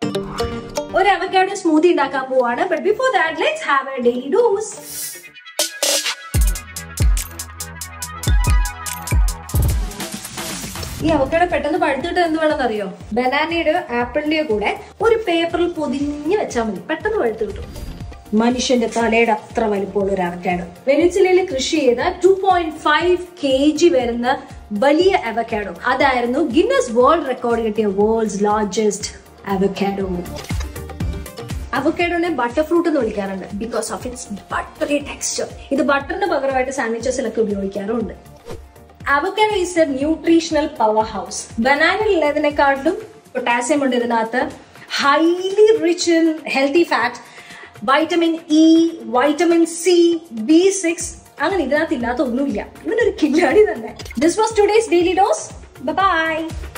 ഒരു avocado smoothie ഉണ്ടാക്കാൻ പോവാണ് but before that let's have a daily dose ഈ അവക്കാഡോ പെട്ടെന്ന് പഴുത്തിട്ട് എന്ത് വേണമെന്ന് അറിയോ ബനാനയുടെ ആപ്പിളിന്റെയോ കൂടെ ഒരു പേപ്പറിൽ പൊതിഞ്ഞ് വെച്ചാൽ മതി പെട്ടെന്ന് പഴുത്ത് കിട്ടും മനുഷ്യന്റെ തലയുടെ അത്ര വലിപ്പമുള്ള ഒരു അവക്കാഡോ വെനിസിലയിൽ കൃഷി ചെയ്ത two point five K G വരുന്ന വലിയ അവക്കാഡോ അതായിരുന്നു ഗിന്നസ് വേൾഡ് റെക്കോർഡ് കിട്ടിയ വേൾഡ്സ് ലാർജസ്റ്റ് അവക്കാഡോ അവക്കാഡോനെ ബട്ടർ ഫ്രൂട്ട് എന്ന് വിളിക്കാറുണ്ട് because of it's buttery texture ഇത് ബട്ടറിന് പകരമായിട്ട് സാൻഡ്വിച്ചസിലൊക്കെ ഉപയോഗിക്കാറുണ്ട് avocado is a nutritional power house ബനാനിലുള്ളതിനെക്കാട്ടിലും പൊട്ടാസ്യം ഉണ്ട് ഇതിനകത്ത് highly rich in healthy fat vitamin E vitamin C B six അങ്ങനെ ഇതിനകത്ത് ഇല്ലാത്ത ഒന്നുമില്ല ഇവനൊരു കില്ലാടി തന്നെ this was today's daily dose by